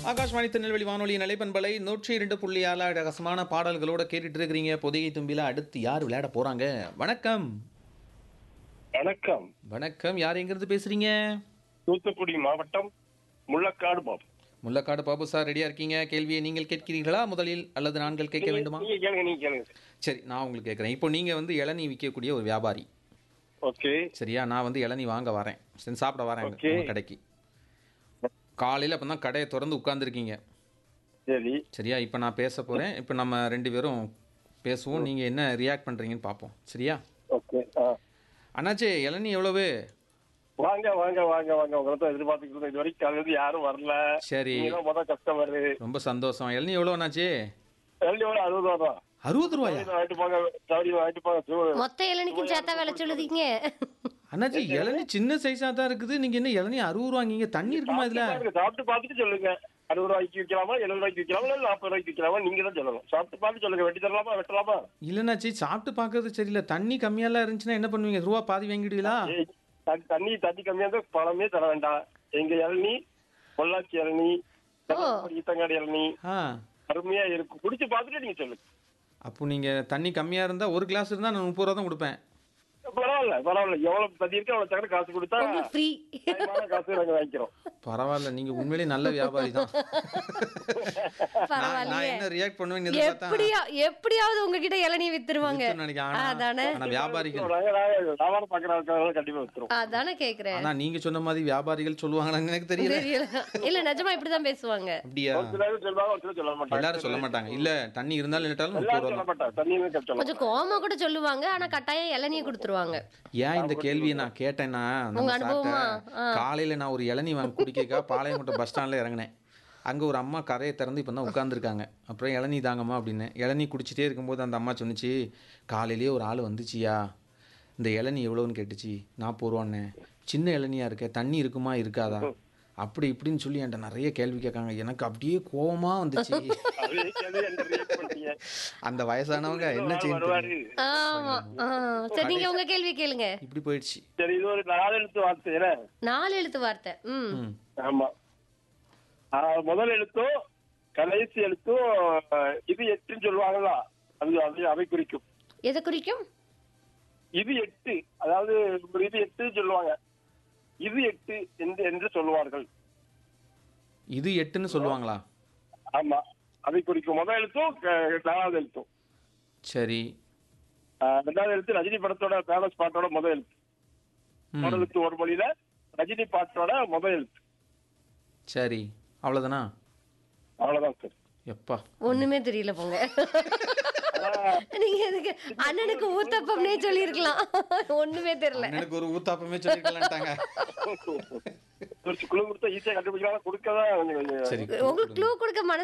ஆகாஷ்வாணி திருநெல்வேலி வானொலி நிலைப்பண்பலை நூற்றி இரண்டு புள்ளி ஆறு ரகசமான பாடல்களோட கேட்டுட்டு இருக்கிறீங்க பொதிகை தும்பில அடுத்து யார் விளையாட போறாங்க வணக்கம் வணக்கம் வணக்கம் யார் எங்கிருந்து பேசுறீங்க தூத்துக்குடி மாவட்டம் முள்ளக்காடு பாபு முல்லக்காடு பாபு சார் ரெடியா இருக்கீங்க கேள்வியை நீங்கள் கேட்கிறீர்களா முதலில் அல்லது நான்கள் கேட்க வேண்டுமா நீங்க கேளுங்க நீங்க கேளுங்க சரி நான் உங்களுக்கு கேட்குறேன் இப்போ நீங்க வந்து இளநீ விற்கக்கூடிய ஒரு வியாபாரி ஓகே சரியா நான் வந்து இளநீ வாங்க வரேன் சரி சாப்பிட வரேன் உங்க- Okay. உங்க கடைக்கு காலையில் அப்போ தான் கடையை திறந்து உட்காந்துருக்கீங்க சரி சரியா இப்போ நான் பேச போகிறேன் இப்போ நம்ம ரெண்டு பேரும் பேசுவோம் நீங்கள் என்ன ரியாக்ட் பண்ணுறீங்கன்னு பார்ப்போம் சரியா ஓகே ஆ. அண்ணாச்சி இளநீ எவ்வளவு வாங்க வாங்க வாங்க வாங்க உங்களை தான் எதிர்பார்த்துக்கிட்டு இருந்தேன். இது வரைக்கும் காலையில இருந்து யாரும் வரல சரி நீங்க தான் முதல் கஸ்டமர் ரொம்ப சந்தோஷம் இளநீ எவ்வளோ அண்ணாச்சி எவ்வளோ எவ்வளோ அறுபது ரூபா தான் அறுபது ரூபாயா சவுடி வாங்கிட்டு போங்க சவுடி வாங்கிட்டு போங்க சூ- மொத்த இளநிக்கும் சேர்த்தா விலை சொல்லுதீங்க அண்ணாச்சி இளநீ சின்ன சைஸாக தான் இருக்குது நீங்கள் என்ன இளநீ அறுபது ரூபாங்க தண்ணி இருக்குமா இதில் பாருங்க, சாப்பிட்டு பார்த்துட்டு சொல்லுங்க அறுபது ரூபாய்க்கு விற்கலாமா எழுபது ரூபாய்க்கு விற்கலாமா இல்லை நாற்பது ரூபாய்க்கு விற்கலாமா நீங்க தான் சொல்லணும் சாப்பிட்டு பார்த்து சொல்லுங்க வெட்டி தரலாமா வெட்டலாமா இல்லைண்ணாச்சி சாப்பிட்டு பார்க்கறது சரியில்லை தண்ணி கம்மியாலாம் இருந்துச்சுன்னா என்ன பண்ணுவீங்க ரூபா பாதி வாங்கிடுவீங்களா ஏய், தண்ணி- தண்ணி தண்ணி கம்மியா இருந்தா பழமே தர வேண்டாம் எங்க இளநீ பொள்ளாச்சி இளநீ ஈத்தங்காடு இளநீ ஆ அருமையா இருக்கும் குடிச்சு பார்த்துட்டு நீங்க சொல்லுங்க அப்போ நீங்கள் தண்ணி கம்மியாக இருந்தால் ஒரு கிளாஸ் இருந்தால் நான் முப்பது ரூபா தான் கொடுப்பேன் பரவாயில்ல பரவாயில்ல எவ்வளவு தண்ணி இருக்கு அவ்வளவு தக்கன காசு கொடுத்தா உங்களுக்கு ஃப்ரீ நியாயமான காசு நாங்க வாங்கிக்கிறோம் பரவாயில்ல நீங்கள் உண்மையிலேயே நல்ல வியாபாரி தான் நான் நான் பரவாயில்லையே என்ன ரியாக்ட் பண்ணுவேன்னு எதிர்பார்த்தா எப்படியா எப்படியாவது உங்ககிட்ட இளநீ வித்துருவாங்க வித்துன்னு நினைக்கிறேன். ஆனா- அதானே ஆனா வியாபாரிகள் நாங்க நாங்க வியாபாரம் பாக்குறவங்க கண்டிப்பா வச்சிரும் அதானே கேக்குறேன் ஆனா நீங்க சொன்ன மாதிரி வியாபாரிகள் சொல்லுவாங்களான்னு எனக்கு தெரியல தெரியல இல்ல நிஜமா இப்படிதான் பேசுவாங்க அப்படியா ஒரு சிலர் சொல்லுவாங்க ஒரு சிலர் சொல்ல மாட்டாங்க எல்லாரும் சொல்ல மாட்டாங்க இல்ல தண்ணி இருந்தாலும் இல்லாட்டாலும் முப்பது எல்லாரும் ரூபா சொல்ல மாட்டாங்க தண்ணி சொல்ல கொஞ்சம் கோமா கூட சொல்லுவாங்க ஆனா கட்டாயம் இளநியை கொடுத்துருவாங்க ஏன் இந்த கேள்வியை நான் கேட்டேன்னா நம்ம உங்க சார்ட்ட அனுபவமா? ஆ. காலையில நான் ஒரு இளநீ வாங்கி குடிக்கக்கா பாளையங்கோட்டை பஸ் ஸ்டாண்ட்ல இறங்கினேன் அங்க ஒரு அம்மா கரையை திறந்து இப்போ தான் உட்காந்துருக்காங்க அப்புறம் இளநீ தாங்கம்மா அப்படின்னு இளநீ குடிச்சிட்டே இருக்கும்போது அந்த அம்மா சொன்னுச்சு காலையிலேயே ஒரு ஆள் வந்துச்சியா இந்த இளநீ எவ்வளோன்னு கேட்டுச்சு நாற்பது ரூபான்னு சின்ன இளநியா இருக்க தண்ணி இருக்குமா இருக்காதா அப்படி இப்படின்னு சொல்லி என்கிட்ட நிறைய கேள்வி கேட்காங்க எனக்கு அப்படியே கோவமா வந்துச்சு அதே கேள்வி என்ன react பண்ணீங்க? அந்த வயசானவங்க என்ன செய்யணும் வருவாரு ஆமா ஆ. சரி நீங்க உங்க கேள்வி கேளுங்க இப்படி போயிடுச்சு சரி இது ஒரு நாலு எழுத்து வார்த்தை என்ன? நாலு எழுத்து வார்த்தை ம் ம் ஆமா ஆ, முதல் எழுத்தும் கடைசி எழுத்தும் அஹ், இது எட்டுன்னு சொல்லுவாங்களா அது அது அதை குறிக்கும் எதை குறிக்கும் இது எட்டு அதாவது ஒரு இது எட்டு சொல்லுவாங்க இது எட்டு என்று என்று சொல்லுவார்கள் இது எட்டுன்னு சொல்லுவாங்களா ஆமா அதை குறிக்கும் முதல் எழுத்தும் க- நாலாவது எழுத்தும் சரி ஆஹ் ரெண்டாவது எழுத்து ரஜினி படத்தோட பேலஸ் பாட்டோட முதல் எழுத்து ம். முதல் எழுத்து ஒரு மொழியில ரஜினி பாட்டோட முதல் எழுத்து சரி அவ்வளோதானா அவ்வளவுதான் சார் எப்பா ஒண்ணுமே தெரியல போங்க நீங்க எதுக்கு அண்ணனுக்கு ஊத்தப்பம்னே சொல்லியிருக்கலாம் ஒண்ணுமே தெரியல எனக்கு ஒரு ஊத்தாப்பமே சொல்லிக்கலான்ட்டாங்க ஒரு குழு கொடுத்தா ஈஸியா கண்டுபிடிக்கலாம் கொடுக்கதான் கொஞ்சம் கொஞ்சம் சரி உங்களுக்கு க்ளூ கொடுக்க மனசு